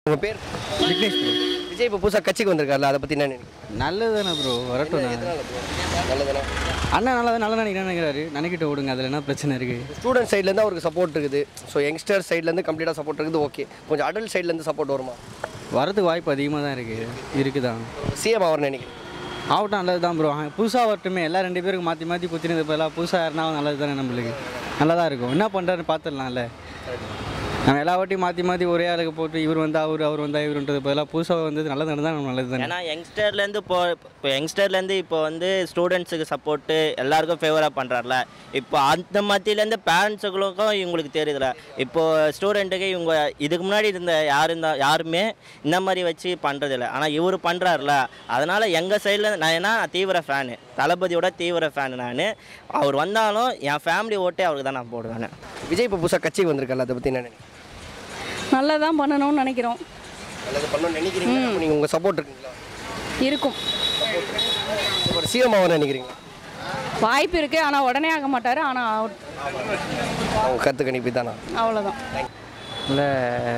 உங்கள் பேர் விக்னேஷ் ப்ரோ விஜய் இப்போ புதுசாக கட்சிக்கு வந்திருக்காருல அதை பற்றி என்ன நினைக்கிறீங்க நல்லது தானே ப்ரோ வரட்டும் நல்லதானே அண்ணா நல்லா தான் நல்லா நினைக்கிறேன் நினைக்கிறாரு நினைக்கிட்டு விடுங்க அதில் என்ன பிரச்சனை இருக்குது ஸ்டூடெண்ட் சைட்லேருந்து அவருக்கு சப்போர்ட் இருக்குது ஸோ யங்ஸ்டர் சைட்லேருந்து கம்ப்ளீட்டாக சப்போர்ட் இருக்குது ஓகே கொஞ்சம் அடல்ட் சைட்லேருந்து சப்போர்ட் வருமா வரதுக்கு வாய்ப்பு அதிகமாக தான் இருக்குது இருக்குதான் சிஎம் அவர் நினைக்கிறேன் ஆகட்டும் நல்லது தான் ப்ரோ புதுசாக வரட்டுமே எல்லாம் ரெண்டு பேருக்கு மாற்றி மாற்றி குத்தினது பதிலாக புதுசாக யாருனா நல்லது தானே நம்மளுக்கு நல்லா தான் இருக்கும் என்ன பண்ணுறாருன்னு பார்த்துடலாம்ல நம்ம எல்லா வாட்டியும் மாற்றி மாற்றி ஒரே ஆளுக்கு போட்டு இவர் வந்தா அவர் அவர் வந்தா இவருன்றது பதிலாக புதுசாக வந்தது நல்லது நடந்தால் நம்ம நல்லது தானே ஏன்னா யங்ஸ்டர்லேருந்து இப்போ இப்போ யங்ஸ்டர்லேருந்து இப்போ வந்து ஸ்டூடெண்ட்ஸுக்கு சப்போர்ட்டு எல்லாருக்கும் ஃபேவராக பண்ணுறாருல இப்போ அந்த மத்தியிலேருந்து பேரண்ட்ஸுகளுக்கும் இவங்களுக்கு தெரியுதுல இப்போ ஸ்டூடெண்ட்டுக்கு இவங்க இதுக்கு முன்னாடி இருந்த யார் இருந்தா யாருமே இந்த மாதிரி வச்சு பண்ணுறதில்ல ஆனால் இவர் பண்ணுறாருல அதனால் எங்கள் சைடில் நான் ஏன்னா நான் தீவிர ஃபேனு தளபதியோட தீவிர ஃபேனு நான் அவர் வந்தாலும் என் ஃபேமிலி ஓட்டே அவருக்கு தான் நான் போடுவேன் விஜய் இப்போ புதுசாக கட்சிக்கு வந்திருக்காருல அதை பற்றி என்ன நினைக்கிறீங்க நல்லதான் பண்ணணும்னு நினைக்கிறோம் நல்லது பண்ணணும்னு நினைக்கிறீங்க அப்போ நீங்கள் உங்கள் சப்போர்ட் இருக்குங்களா இருக்கும் ஒரு சிஎம் அவர் நினைக்கிறீங்க வாய்ப்பு இருக்குது ஆனால் உடனே ஆக மாட்டார் ஆனால் அவங்க கருத்து கணிப்பு தானா அவ்வளோதான் இல்லை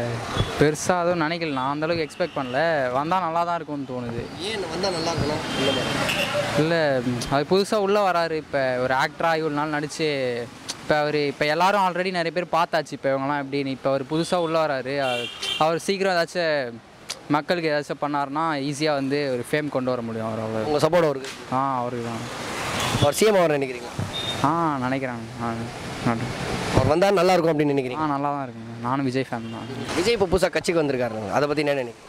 பெருசாக அதுவும் நினைக்கல நான் அந்தளவுக்கு எக்ஸ்பெக்ட் பண்ணல வந்தால் நல்லா தான் இருக்கும்னு தோணுது ஏன் வந்தால் நல்லா இருக்கணும் இந்த மாதிரி இல்லை அது புதுசாக உள்ளே வராரு இப்போ ஒரு ஆக்டராக இவ்வளோ நாள் நடித்து இப்போ அவர் இப்போ எல்லாரும் ஆல்ரெடி நிறைய பேர் பார்த்தாச்சு இப்போ இவங்கலாம் எப்படின்னு இப்போ அவர் புதுசாக உள்ளே வராரு அ- அவர் சீக்கிரம் ஏதாச்சும் மக்களுக்கு ஏதாச்சும் பண்ணாருன்னா ஈஸியாக வந்து ஒரு ஃபேம் கொண்டு வர முடியும் அவர் அவ்வளோ உங்கள் சப்போர்ட் அவருக்கு ஆ அவருக்கு தான் அவர் சிஎம் அவர் நினைக்கிறீங்க ஆ நினைக்கிறேன் ஆ நன்றி. அவர் வந்தால் நல்லா இருக்கும் அப்படின்னு நினைக்கிறீங்க ஆ நல்லா தான் இருக்குங்க நானும் விஜய் ஃபேன் தான் விஜய் இப்போ புதுசாக கட்சிக்கு வந்திருக்காரு அதை பற்றி என்ன நினைக்கிறீங்க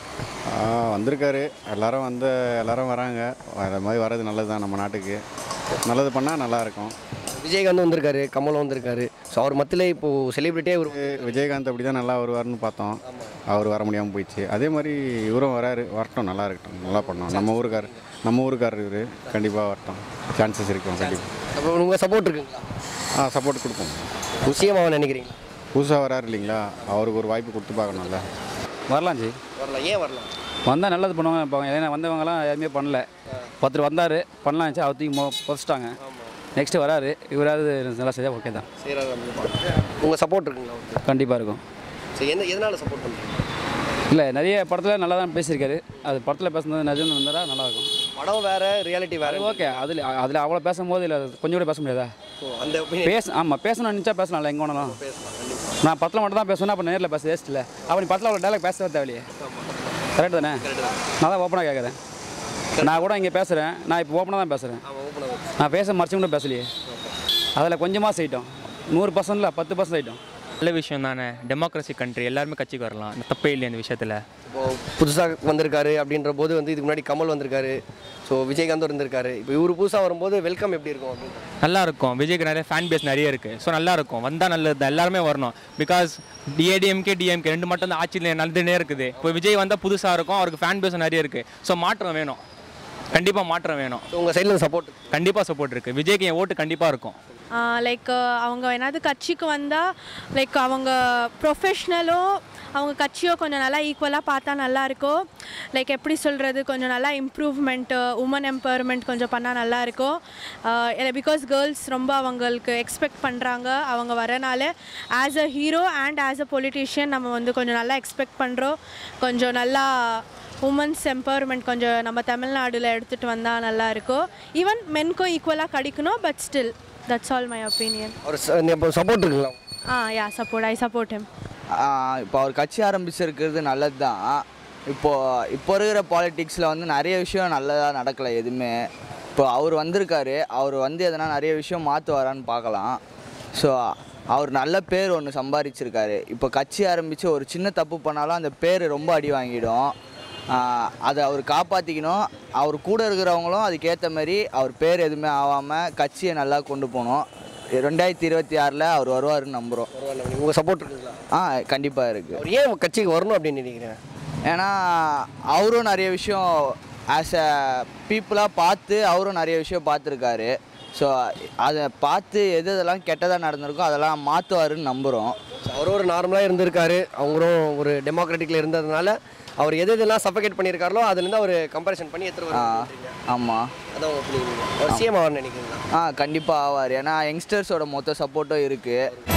ஆ, வந்திருக்காரு எல்லாரும் வந்து எல்லாரும் வராங்க அது மாதிரி வர்றது நல்லது தான் நம்ம நாட்டுக்கு நல்லது பண்ணால் நல்லாயிருக்கும் விஜயகாந்த் வந்திருக்காரு கமலும் வந்திருக்காரு ஸோ அவர் மத்தியிலே இப்போது செலிபிரிட்டியே ஒரு விஜயகாந்த் அப்படி தான் நல்லா வருவார்னு பார்த்தோம் அவர் வர முடியாமல் போயிடுச்சு அதே மாதிரி இவரும் வராரு வரட்டும் நல்லா இருக்கட்டும் நல்லா பண்ணோம் நம்ம ஊருக்கார் நம்ம ஊருக்காரர் இவர் கண்டிப்பாக வரட்டும் சான்சஸ் இருக்கும் கண்டிப்பாக அப்போ உங்கள் சப்போர்ட் இருக்குங்களா ஆ சப்போர்ட் கொடுப்போம் சிஎம் அவர் நினைக்கிறீங்க புதுசாக வராரு இல்லைங்களா அவருக்கு ஒரு வாய்ப்பு கொடுத்து பார்க்கணும்ல வரலாம் ஜி வரலாம் ஏன் வரலாம் வந்தால் நல்லது பண்ணுவாங்க இப்போ ஏன்னா வந்தவங்கலாம் யாருமே பண்ணல ஒருத்தர் வந்தார் பண்ணலாம் அவர் தூக்கி மொ புதைச்சிட்டாங்க நெக்ஸ்ட்டு வராரு இவராது நல்லா செஞ்சால் ஓகே தான் சரி உங்கள் சப்போர்ட் இருக்குங்களா அவருக்கு கண்டிப்பாக இருக்கும் சரி எந்த எதனால் சப்போர்ட் பண்ணுறீங்க இல்லை நிறைய படத்தில் நல்லா தான் பேசியிருக்காரு அது படத்தில் பேசுனது நிஜம்னு இருந்தால் நல்லாயிருக்கும் படம் வேறு ரியாலிட்டி வேறு அது ஓகே அதில் அதில் அவ்வளோ பேசும்போது இல்லை கொஞ்சம் கூட பேச முடியாதா அந்த opinion பேச ஆமாம் பேசணும்னு நினச்சா பேசலாம்ல எங்கே வேணாலும் நான் படத்தில் மட்டும் தான் பேசணும் அப்போ நேரில் பேச வேஸ்ட் இல்லை அப்போ நீ படத்தில் அவ்வளோ டைலாக் பேசவே தேவையில்லையே கரெக்டு தானே நான் தான் ஓப்பனாக கேட்குறேன் நான் கூட இங்கே பேசுகிறேன் நான் இப்போ ஓப்பனாக தான் பேசுகிறேன் நான் பேச மறைச்சு கூட பேசலையே அதில் கொஞ்சமாக செய்யிட்டோம் நூறு பர்சன்டில் பத்து பர்சன்ட் ஆகிட்டோம் நல்ல விஷயம் தானே டெமோக்ரஸி கண்ட்ரி எல்லாருமே கட்சிக்கு வரலாம் தப்பே இல்லை இந்த விஷயத்தில் இப்போ புதுசாக வந்திருக்காரு அப்படின்ற போது வந்து இதுக்கு முன்னாடி கமல் வந்திருக்காரு ஸோ விஜயகாந்த் இருந்திருக்காரு இப்போ இவர் புதுசாக வரும்போது வெல்கம் எப்படி இருக்கும் அப்படின்னு நல்லா இருக்கும் விஜய்க்கு நிறைய ஃபேன் பேஸ் நிறைய இருக்குது ஸோ நல்லா இருக்கும் வந்தால் நல்லது தான் எல்லாருமே வரணும் பிகாஸ் டிஏடிஎம்கே டிஎம்கே ரெண்டு மட்டும் தான் ஆட்சியில் நல்லதுனே இருக்குது இப்போ விஜய் வந்தால் புதுசாக இருக்கும் அவருக்கு ஃபேன் பேஸ் நிறைய இருக்குது ஸோ மாற்றம் வேணும் கண்டிப்பாக மாற்றம் வேணும் ஸோ உங்கள் சைடில் சப்போர்ட் கண்டிப்பாக சப்போர்ட் இருக்குது விஜய்க்கு என் ஓட்டு கண்டிப்பாக இருக்கும் லைக் அவங்க என்னது கட்சிக்கு வந்தால் லைக் அவங்க ப்ரொஃபஷ்னலும் அவங்க கட்சியோ கொஞ்சம் நல்லா ஈக்குவலாக பார்த்தா நல்லா இருக்கும் லைக் எப்படி சொல்கிறது கொஞ்சம் நல்லா இம்ப்ரூவ்மெண்ட்டு உமன் எம்பவர்மெண்ட் கொஞ்சம் பண்ணால் நல்லா இருக்கும் பிகாஸ் கேர்ள்ஸ் ரொம்ப அவங்களுக்கு எக்ஸ்பெக்ட் பண்ணுறாங்க அவங்க வரனால as a hero and as a politician நம்ம வந்து கொஞ்சம் நல்லா எக்ஸ்பெக்ட் பண்ணுறோம் கொஞ்சம் நல்லா உமன்ஸ் எம்பவர்மெண்ட் கொஞ்சம் நம்ம தமிழ்நாடுல எடுத்துகிட்டு வந்தால் நல்லா இருக்கும் ஈவன் மென்க்கும் ஈக்குவலாக கிடைக்கணும் but still that's all my opinion அவர் இப்போ சப்போர்ட் இருக்குங்களா ah yeah support I support him இப்போ அவர் கட்சி ஆரம்பிச்சிருக்கிறது நல்லது தான் இப்போது இப்போ இருக்கிற பாலிட்டிக்ஸில் வந்து நிறைய விஷயம் நல்லதாக நடக்கலை எதுவுமே இப்போ அவர் வந்திருக்காரு அவர் வந்து எதனா நிறைய விஷயம் மாற்றுவாரான்னு பார்க்கலாம் ஸோ அவர் நல்ல பேர் ஒன்று சம்பாதிச்சிருக்காரு இப்போ கட்சி ஆரம்பித்து ஒரு சின்ன தப்பு பண்ணாலும் அந்த பேர் ரொம்ப அடி வாங்கிடும் ஆஹ் அதை அவர் காப்பாற்றிக்கணும் அவர் கூட இருக்கிறவங்களும் அதுக்கேற்ற மாதிரி அவர் பேர் எதுவுமே ஆகாமல் கட்சியை நல்லா கொண்டு போகணும் ரெண்டாயிரத்தி இருபத்தி ஆறில் அவர் வருவாருன்னு நம்புகிறோம் உங்கள் சப்போர்ட் இருக்குங்களா ஆ கண்டிப்பாக இருக்குது அவர் ஏன் கட்சிக்கு வரணும் அப்படின்னு நினைக்கிறேன் ஏன்னா அவரும் நிறைய விஷயம் ஆஸ் அ பீப்புளாக பார்த்து அவரும் நிறைய விஷயம் பார்த்துருக்காரு ஸோ அதை பார்த்து எது எதெல்லாம் கெட்டதாக நடந்திருக்கோ அதெல்லாம் மாற்றுவாருன்னு நம்புகிறோம் அவரும் ஒரு நார்மலாக இருந்திருக்காரு அவங்களும் ஒரு டெமோக்ராட்டிக்கில் இருந்ததுனால அவர் எது எதெல்லாம் சஃபகேட் பண்ணியிருக்காரோ அதுலேருந்து அவர் கம்பேரிசன் பண்ணி எடுத்துகிட்டு ஆ வர ஆமாம் அதான் உங்க opinion. அவர் சிஎம் அவர் நினைக்கிறீங்களா ஆ கண்டிப்பாக ஆவார் ஏன்னா யங்ஸ்டர்ஸோட மொத்த சப்போர்ட்டும் இருக்குது